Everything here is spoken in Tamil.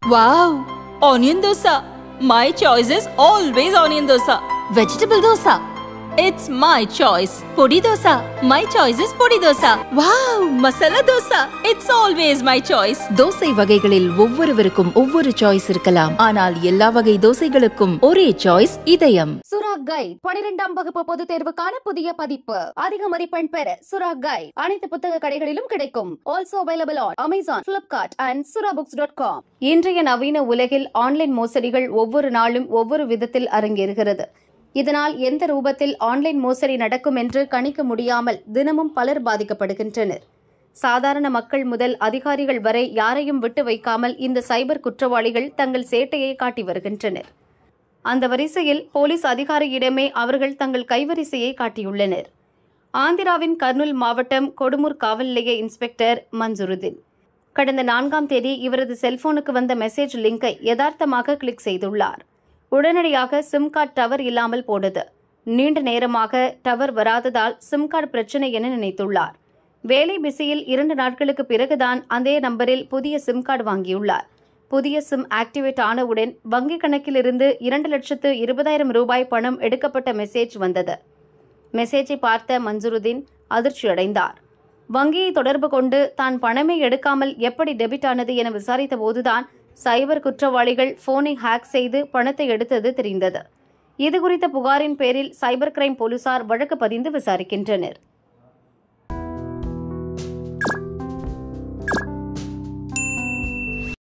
wow onion dosa my choice is always onion dosa vegetable dosa it's my choice podi dosa my choice is podi dosa wow masala dosa it's always my choice தோசை வகைகளில் ஒவ்வொருவருக்கும் ஒவ்வொரு சாய்ஸ் இருக்கலாம் ஆனால் எல்லா வகை தோசைகளுக்கும் ஒரே சாய்ஸ் இதயம் சுரா கைட் பனிரெண்டாம் வகுப்பு பொதுத் தேர்வுக்கான புதிய பதிப்பு அதிக மதிப்பெண் பெற சுரா கைட் அனைத்து புத்தக கடைகளிலும் கிடைக்கும் also available on Amazon Flipkart and Sura books dot com இன்றைய நவீன உலகில் ஆன்லைன் மோசடிகள் ஒவ்வொரு நாளும் ஒவ்வொரு விதத்தில் அரங்கேறுகிறது இதனால் எந்த ரூபத்தில் ஆன்லைன் மோசடி நடக்கும் என்று கணிக்க முடியாமல் தினமும் பலர் பாதிக்கப்படுகின்றனர் சாதாரண மக்கள் முதல் அதிகாரிகள் வரை யாரையும் விட்டு வைக்காமல் இந்த சைபர் குற்றவாளிகள் தங்கள் சேட்டையை காட்டி வருகின்றனர் அந்த வரிசையில் போலீஸ் அதிகாரியிடமே அவர்கள் தங்கள் கைவரிசையை காட்டியுள்ளனர் ஆந்திராவின் கர்னூல் மாவட்டம் கொடுமூர் காவல் நிலைய இன்ஸ்பெக்டர் மன்சுருதீன் கடந்த நான்காம் தேதி இவரது செல்போனுக்கு வந்த மெசேஜ் லிங்கை யதார்த்தமாக கிளிக் செய்துள்ளார் உடனடியாக சிம் கார்டு டவர் இல்லாமல் போனது நீண்ட நேரமாக டவர் வராததால் சிம் கார்டு பிரச்சனை என நினைத்துள்ளார் வேலை பிஸியில் இரண்டு நாட்களுக்கு பிறகுதான் அதே நம்பரில் புதிய சிம் கார்டு வாங்கியுள்ளார் புதிய சிம் ஆக்டிவேட் ஆனவுடன் வங்கி கணக்கிலிருந்து இரண்டு லட்சத்து இருபதாயிரம் ரூபாய் பணம் எடுக்கப்பட்ட மெசேஜ் வந்தது மெசேஜை பார்த்த மன்சுருதீன் அதிர்ச்சியடைந்தார் வங்கியை தொடர்பு கொண்டு தான் பணமே எடுக்காமல் எப்படி டெபிட் ஆனது என விசாரித்த போதுதான் சைபர் குற்றவாளிகள் போனை ஹேக் செய்து பணத்தை எடுத்தது தெரிந்தது இதுகுறித்த புகாரின் பேரில் சைபர் கிரைம் போலீசார் வழக்கு பதிந்து விசாரிக்கின்றனர்